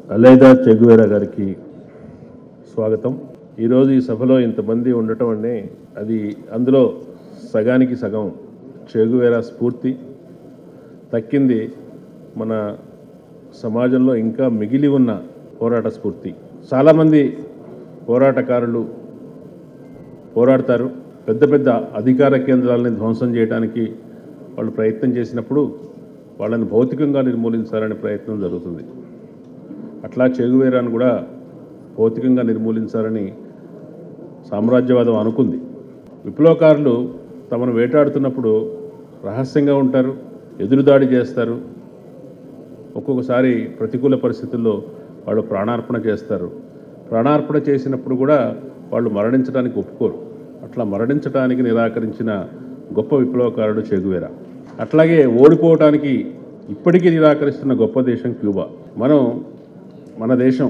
అలైదా చెగువేరా గారికి స్వాగతం ఈరోజు ఈ సభలో ఇంతమంది ఉండటం అంటే అది అందులో సగానికి సగం చెగువేరా స్ఫూర్తి తక్కింది మన సమాజంలో ఇంకా మిగిలి ఉన్న పోరాట స్ఫూర్తి చాలామంది పోరాటకారులు పోరాడతారు పెద్ద పెద్ద అధికార కేంద్రాలని ధ్వంసం చేయడానికి వాళ్ళు ప్రయత్నం చేసినప్పుడు వాళ్ళని భౌతికంగా నిర్మూలించాలనే ప్రయత్నం జరుగుతుంది అట్లా చెగువేరాను కూడా భౌతికంగా నిర్మూలించాలని సామ్రాజ్యవాదం అనుకుంది విప్లవకారులు తమను వేటాడుతున్నప్పుడు రహస్యంగా ఉంటారు ఎదురుదాడి చేస్తారు ఒక్కొక్కసారి ప్రతికూల పరిస్థితుల్లో వాళ్ళు ప్రాణార్పణ చేస్తారు ప్రాణార్పణ చేసినప్పుడు కూడా వాళ్ళు మరణించడానికి ఒప్పుకోరు అట్లా మరణించడానికి నిరాకరించిన గొప్ప విప్లవకారుడు చెగువేరా అట్లాగే ఓడిపోవటానికి ఇప్పటికీ నిరాకరిస్తున్న గొప్ప దేశం క్యూబా మనం మన దేశం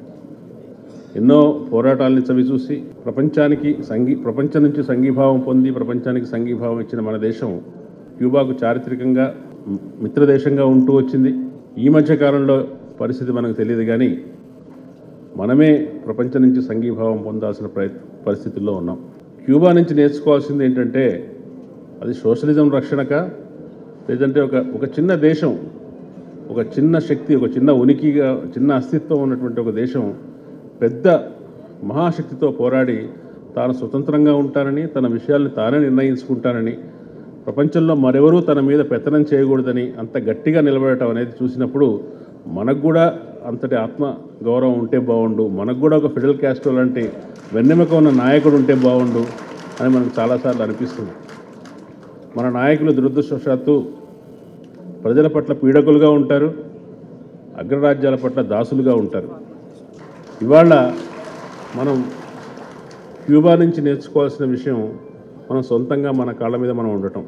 ఎన్నో పోరాటాలని చవిచూసి ప్రపంచానికి సంఘీ ప్రపంచం నుంచి సంఘీభావం పొంది ప్రపంచానికి సంఘీభావం ఇచ్చిన మన దేశం క్యూబాకు చారిత్రకంగా మ్- మిత్రదేశంగా ఉంటూ వచ్చింది ఈ మధ్య కాలంలో పరిస్థితి మనకు తెలియదు కానీ మనమే ప్రపంచం నుంచి సంఘీభావం పొందాల్సిన ప్రయత్ పరిస్థితుల్లో ఉన్నాం క్యూబా నుంచి నేర్చుకోవాల్సింది ఏంటంటే అది సోషలిజం రక్షణక లేదంటే ఒక ఒక చిన్న దేశం ఒక చిన్న శక్తి ఒక చిన్న ఉనికిగా చిన్న అస్తిత్వం ఉన్నటువంటి ఒక దేశం పెద్ద మహాశక్తితో పోరాడి తాను స్వతంత్రంగా ఉంటానని తన విషయాల్ని తానే నిర్ణయించుకుంటానని ప్రపంచంలో మరెవరూ తన మీద పెత్తనం చేయకూడదని అంత గట్టిగా నిలబడటం అనేది చూసినప్పుడు మనకు కూడా అంతటి ఆత్మ గౌరవం ఉంటే బాగుండు మనకు కూడా ఒక ఫిడల్ క్యాస్ట్రో లాంటి వెన్నెముక ఉన్న నాయకుడు ఉంటే బాగుండు అని మనకు చాలాసార్లు అనిపిస్తుంది మన నాయకులు దురదృష్టవశాత్తు ప్రజల పట్ల పీడకులుగా ఉంటారు అగ్రరాజ్యాల పట్ల దాసులుగా ఉంటారు ఇవాళ మనం క్యూబా నుంచి నేర్చుకోవాల్సిన విషయం మనం సొంతంగా మన కాళ్ళ మీద మనం ఉండటం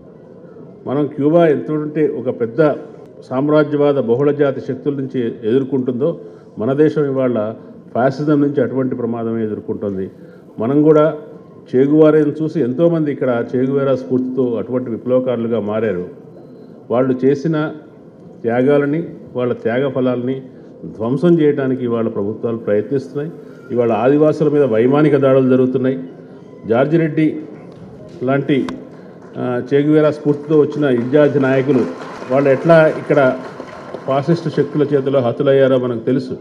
మనం క్యూబా ఎంతుంటే ఒక పెద్ద సామ్రాజ్యవాద బహుళజాతి శక్తుల నుంచి ఎదుర్కొంటుందో మన దేశం ఇవాళ ఫ్యాసిజం నుంచి అటువంటి ప్రమాదమే ఎదుర్కొంటుంది మనం కూడా చేగువారేని చూసి ఎంతోమంది ఇక్కడ చేగువేరా స్ఫూర్తితో అటువంటి విప్లవకారులుగా మారారు వాళ్ళు చేసిన త్యాగాలని వాళ్ళ త్యాగ ఫలాలని ధ్వంసం చేయడానికి ఇవాళ ప్రభుత్వాలు ప్రయత్నిస్తున్నాయి ఇవాళ ఆదివాసుల మీద వైమానిక దాడులు జరుగుతున్నాయి జార్జి రెడ్డి లాంటి ఆ, చేగువేరా స్ఫూర్తితో వచ్చిన ఇన్ఛార్జ్ నాయకులు వాళ్ళు ఎట్లా ఇక్కడ ఫాసిస్ట్ శక్తుల చేతిలో హతులయ్యారో మనకు తెలుసు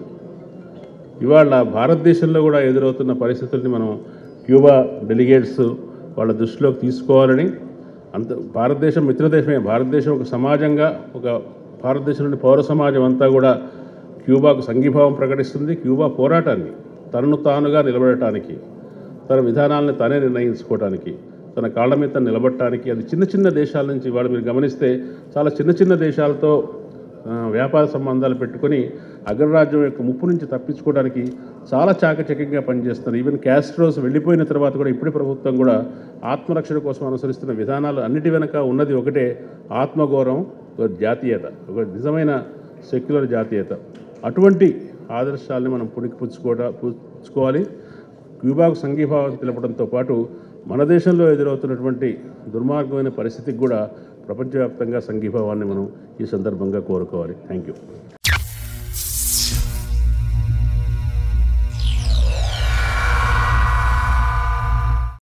ఇవాళ భారతదేశంలో కూడా ఎదురవుతున్న పరిస్థితుల్ని మనం క్యూబా డెలిగేట్స్ వాళ్ళ దృష్టిలోకి తీసుకోవాలని అంత భారతదేశం మిత్రదేశమే భారతదేశం ఒక సమాజంగా ఒక భారతదేశంలోని పౌర సమాజం అంతా కూడా క్యూబాకు సంఘీభావం ప్రకటిస్తుంది క్యూబా పోరాటాన్ని తనను తానుగా నిలబడటానికి తన విధానాలను తానే నిర్ణయించుకోవడానికి తన కాళ్ళ మీద తను నిలబడటానికి అది చిన్న చిన్న దేశాల నుంచి ఇవాళ మీరు గమనిస్తే చాలా చిన్న చిన్న దేశాలతో ఆ, వ్యాపార సంబంధాలు పెట్టుకొని అగ్రరాజ్యం యొక్క ముప్పు నుంచి తప్పించుకోవడానికి చాలా చాకచక్యంగా పనిచేస్తున్నారు ఈవెన్ క్యాస్ట్రోస్ వెళ్ళిపోయిన తర్వాత కూడా ఇప్పటి ప్రభుత్వం కూడా ఆత్మరక్షణ కోసం అనుసరిస్తున్న విధానాలు అన్నిటి వెనక ఉన్నది ఒకటే ఆత్మగౌరవం ఒక జాతీయత ఒక నిజమైన సెక్యులర్ జాతీయత అటువంటి ఆదర్శాలని మనం పుణికి పుచ్చుకోవట పుచ్చుకోవాలి క్యూబాకు సంఘీభావం తెలపడంతో పాటు మన దేశంలో ఎదురవుతున్నటువంటి దుర్మార్గమైన పరిస్థితికి కూడా ప్రపంచవ్యాప్తంగా సంఘీభావాన్ని మనం ఈ సందర్భంగా కోరుకోవాలి థ్యాంక్ యూ